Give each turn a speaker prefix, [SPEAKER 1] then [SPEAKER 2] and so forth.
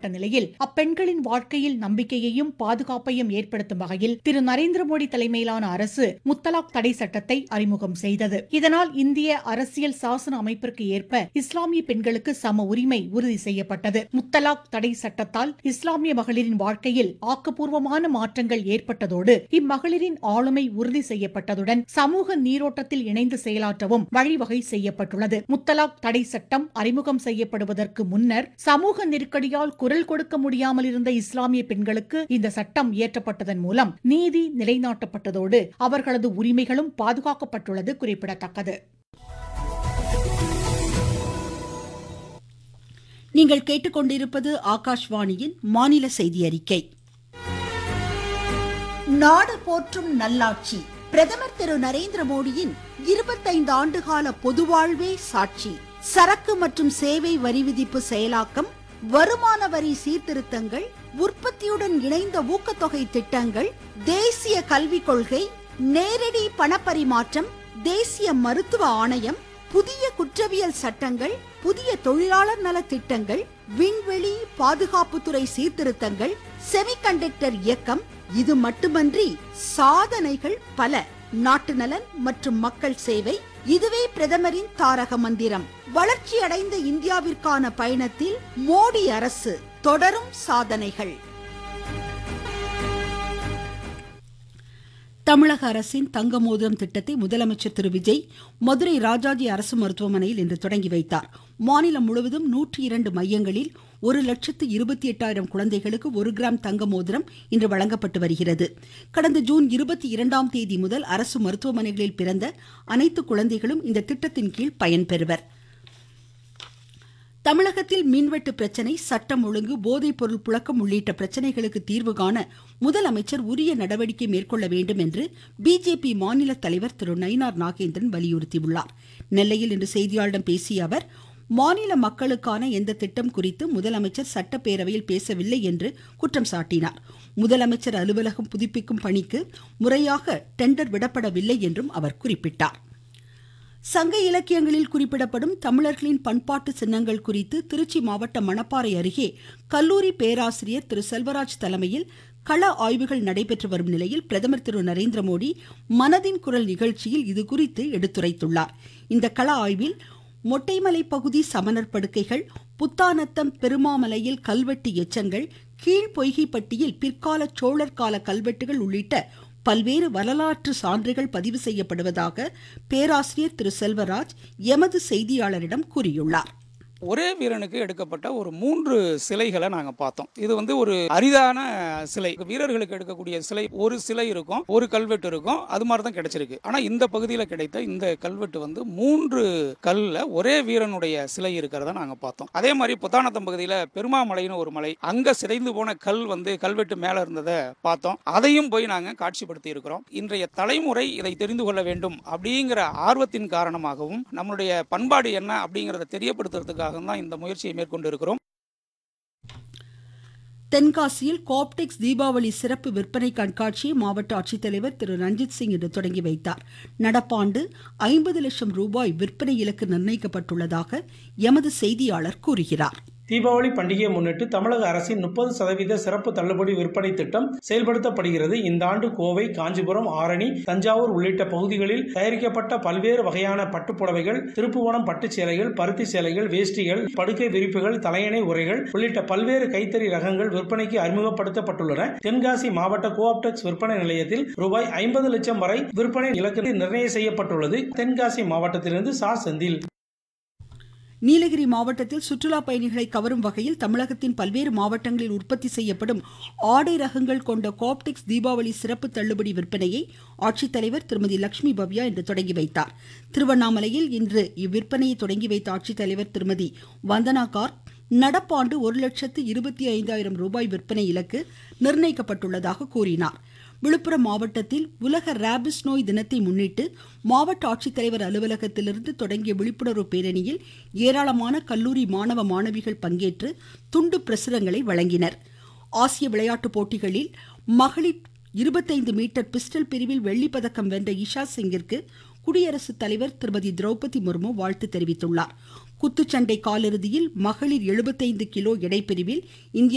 [SPEAKER 1] ஏற்பட்ட நிலையில் அப்பெண்களின் வாழ்க்கையில் நம்பிக்கையையும் பாதுகாப்பையும் ஏற்படுத்தும் வகையில் திரு நரேந்திர மோடி தலைமையிலான அரசு முத்தலாக் தடை சட்டத்தை அறிமுகம் செய்தது இதனால் இந்திய அரசியல் சாசன அமைப்பிற்கு ஏற்ப இஸ்லாமிய பெண்களுக்கு சம உரிமை உறுதி செய்யப்பட்டது முத்தலாக் தடை சட்டத்தால் இஸ்லாமிய மகளிரின் வாழ்க்கையில் ஆக்கப்பூர்வமான மாற்றங்கள் ஏற்பட்டதோடு இம்மகளிரின் ஆளுமை உறுதி செய்யப்பட்டதுடன் சமூக நீரோட்டத்தில் இணைந்து செயலாற்றவும் வழிவகை செய்யப்பட்டுள்ளது முத்தலாக் தடை சட்டம் அறிமுகம் செய்யப்படுவதற்கு முன்னர் சமூக நெருக்கடியால் குரல் கொடுக்க முடியாமல் இருந்த இஸ்லாமிய பெண்களுக்கு இந்த சட்டம் இயற்றப்பட்டதன் மூலம் நீதி நிலைநாட்டப்பட்டதோடு அவர்களது உரிமைகளும் பாதுகாக்கப்பட்டுள்ளது குறிப்பிடத்தக்கது
[SPEAKER 2] நீங்கள் கேட்டுக்கொண்டிருப்பது ஆகாஷ்வாணியின் மாநில செய்தி அறிக்கை
[SPEAKER 3] நாடு போற்றும் நல்லாட்சி பிரதமர் திரு நரேந்திர மோடியின் இருபத்தைந்து ஆண்டுகால பொதுவாழ்வே சாட்சி சரக்கு மற்றும் சேவை வரி விதிப்பு செயலாக்கம் வருமான வரி சீர்திருத்தங்கள் உற்பத்தியுடன் இணைந்த ஊக்கத்தொகை திட்டங்கள் தேசிய கல்விக் கொள்கை நேரடி பணப்பரிமாற்றம் தேசிய மருத்துவ ஆணையம் புதிய குற்றவியல் சட்டங்கள் புதிய தொழிலாளர் நல திட்டங்கள் விண்வெளி பாதுகாப்புத்துறை சீர்திருத்தங்கள் செமிகண்டக்டர் இயக்கம் இது மட்டுமன்றி சாதனைகள் பல நாட்டு நலன் மற்றும் மக்கள் சேவை இதுவே பிரதமரின் தாரக மந்திரம் வளர்ச்சி அடைந்த இந்தியாவிற்கான பயணத்தில் மோடி அரசு தொடரும் சாதனைகள்
[SPEAKER 2] தமிழக அரசின் தங்க மோதிரம் திட்டத்தை முதலமைச்சர் திரு விஜய் மதுரை ராஜாஜி அரசு மருத்துவமனையில் இன்று தொடங்கி வைத்தார் மாநிலம் முழுவதும் நூற்றி இரண்டு மையங்களில் ஒரு லட்சத்து இருபத்தி எட்டாயிரம் குழந்தைகளுக்கு ஒரு கிராம் தங்க மோதிரம் இன்று வழங்கப்பட்டு வருகிறது கடந்த ஜூன் இருபத்தி இரண்டாம் தேதி முதல் அரசு மருத்துவமனைகளில் பிறந்த அனைத்து குழந்தைகளும் இந்த திட்டத்தின் கீழ் பயன்பெறுவர் தமிழகத்தில் மின்வெட்டு பிரச்சனை சட்டம் ஒழுங்கு போதைப் பொருள் புழக்கம் உள்ளிட்ட பிரச்சனைகளுக்கு தீர்வு காண முதலமைச்சர் உரிய நடவடிக்கை மேற்கொள்ள வேண்டும் என்று பிஜேபி மாநில தலைவர் திரு நயினார் நாகேந்திரன் வலியுறுத்தியுள்ளார் நெல்லையில் இன்று செய்தியாளர்களிடம் பேசிய அவர் மாநில மக்களுக்கான எந்த திட்டம் குறித்து முதலமைச்சர் சட்டப்பேரவையில் பேசவில்லை என்று குற்றம் சாட்டினார் முதலமைச்சர் அலுவலகம் புதுப்பிக்கும் பணிக்கு முறையாக டெண்டர் விடப்படவில்லை என்றும் அவர் குறிப்பிட்டார் சங்க இலக்கியங்களில் குறிப்பிடப்படும் தமிழர்களின் பண்பாட்டு சின்னங்கள் குறித்து திருச்சி மாவட்டம் மணப்பாறை அருகே கல்லூரி பேராசிரியர் திரு செல்வராஜ் தலைமையில் கள ஆய்வுகள் நடைபெற்று வரும் நிலையில் பிரதமர் திரு நரேந்திர மோடி மனதின் குரல் நிகழ்ச்சியில் இதுகுறித்து எடுத்துரைத்துள்ளார் இந்த கள ஆய்வில் மொட்டைமலை பகுதி சமணர் படுக்கைகள் புத்தானத்தம் பெருமாமலையில் கல்வெட்டு எச்சங்கள் கீழ்பொய்கைப்பட்டியில் பிற்கால சோழர் கால கல்வெட்டுகள் உள்ளிட்ட பல்வேறு வரலாற்று சான்றுகள் பதிவு செய்யப்படுவதாக பேராசிரியர் திரு செல்வராஜ் எமது செய்தியாளரிடம் கூறியுள்ளார்
[SPEAKER 4] ஒரே வீரனுக்கு எடுக்கப்பட்ட ஒரு மூன்று சிலைகளை நாங்க பார்த்தோம் இது வந்து ஒரு அரிதான சிலை வீரர்களுக்கு எடுக்கக்கூடிய சிலை ஒரு சிலை இருக்கும் ஒரு கல்வெட்டு இருக்கும் அது மாதிரி தான் கிடைச்சிருக்கு ஆனா இந்த பகுதியில் கிடைத்த இந்த கல்வெட்டு வந்து மூன்று கல்ல ஒரே வீரனுடைய சிலை இருக்கிறத நாங்க பார்த்தோம் அதே மாதிரி புத்தானத்தம் பகுதியில் பெருமாமலைன்னு ஒரு மலை அங்க சிதைந்து போன கல் வந்து கல்வெட்டு மேல இருந்ததை பார்த்தோம் அதையும் போய் நாங்க காட்சிப்படுத்தி இருக்கிறோம் இன்றைய தலைமுறை இதை தெரிந்து கொள்ள வேண்டும் அப்படிங்கிற ஆர்வத்தின் காரணமாகவும் நம்மளுடைய பண்பாடு என்ன அப்படிங்கிறத தெரியப்படுத்துறதுக்காக தான் இந்த முயற்சியை மேற்கொண்டு இருக்கிறோம்
[SPEAKER 2] தென்காசியில் கோப்டெக்ஸ் தீபாவளி சிறப்பு விற்பனை கண்காட்சியை மாவட்ட ஆட்சித்தலைவர் திரு ரஞ்சித் சிங் இன்று தொடங்கி வைத்தார் நடப்பாண்டு ஐம்பது லட்சம் ரூபாய் விற்பனை இலக்கு நிர்ணயிக்கப்பட்டுள்ளதாக எமது செய்தியாளர் கூறுகிறார்
[SPEAKER 5] தீபாவளி பண்டிகையை முன்னிட்டு தமிழக அரசின் முப்பது சதவீத சிறப்பு தள்ளுபடி விற்பனை திட்டம் செயல்படுத்தப்படுகிறது இந்த ஆண்டு கோவை காஞ்சிபுரம் ஆரணி தஞ்சாவூர் உள்ளிட்ட பகுதிகளில் தயாரிக்கப்பட்ட பல்வேறு வகையான பட்டுப்புடவைகள் திருப்புவனம் பட்டுச் சேலைகள் பருத்தி சேலைகள் வேஷ்டிகள் படுக்கை விரிப்புகள் தலையணை உரைகள் உள்ளிட்ட பல்வேறு கைத்தறி ரகங்கள் விற்பனைக்கு அறிமுகப்படுத்தப்பட்டுள்ளன தென்காசி மாவட்ட கோஆப்டெக்ஸ் விற்பனை நிலையத்தில் ரூபாய் ஐம்பது லட்சம் வரை விற்பனை இலக்கு நிர்ணயம் செய்யப்பட்டுள்ளது தென்காசி மாவட்டத்திலிருந்து சா செந்தில்
[SPEAKER 2] நீலகிரி மாவட்டத்தில் சுற்றுலா பயணிகளை கவரும் வகையில் தமிழகத்தின் பல்வேறு மாவட்டங்களில் உற்பத்தி செய்யப்படும் ஆடை ரகங்கள் கொண்ட கோப்டெக்ஸ் தீபாவளி சிறப்பு தள்ளுபடி விற்பனையை ஆட்சித்தலைவர் திருமதி லட்சுமி பவ்யா இன்று தொடங்கி வைத்தார் திருவண்ணாமலையில் இன்று இவ்விற்பனையை தொடங்கி வைத்த ஆட்சித்தலைவர் திருமதி வந்தனா கார்க் நடப்பாண்டு ஒரு லட்சத்து இருபத்தி ஐந்தாயிரம் ரூபாய் விற்பனை இலக்கு நிர்ணயிக்கப்பட்டுள்ளதாக கூறினார் விழுப்புரம் மாவட்டத்தில் உலக ரேபிஸ் நோய் தினத்தை முன்னிட்டு மாவட்ட ஆட்சித்தலைவர் அலுவலகத்திலிருந்து தொடங்கிய விழிப்புணர்வு பேரணியில் ஏராளமான கல்லூரி மாணவ மாணவிகள் பங்கேற்று துண்டு பிரசுரங்களை வழங்கினர் ஆசிய விளையாட்டுப் போட்டிகளில் மகளிர் இருபத்தைந்து மீட்டர் பிஸ்டல் பிரிவில் வெள்ளிப்பதக்கம் வென்ற இஷா சிங்கிற்கு குடியரசுத் தலைவர் திருமதி திரௌபதி முர்மு வாழ்த்து தெரிவித்துள்ளார் குத்துச்சண்டை காலிறுதியில் மகளிர் எழுபத்தைந்து கிலோ எடைப்பிரிவில் இந்தியா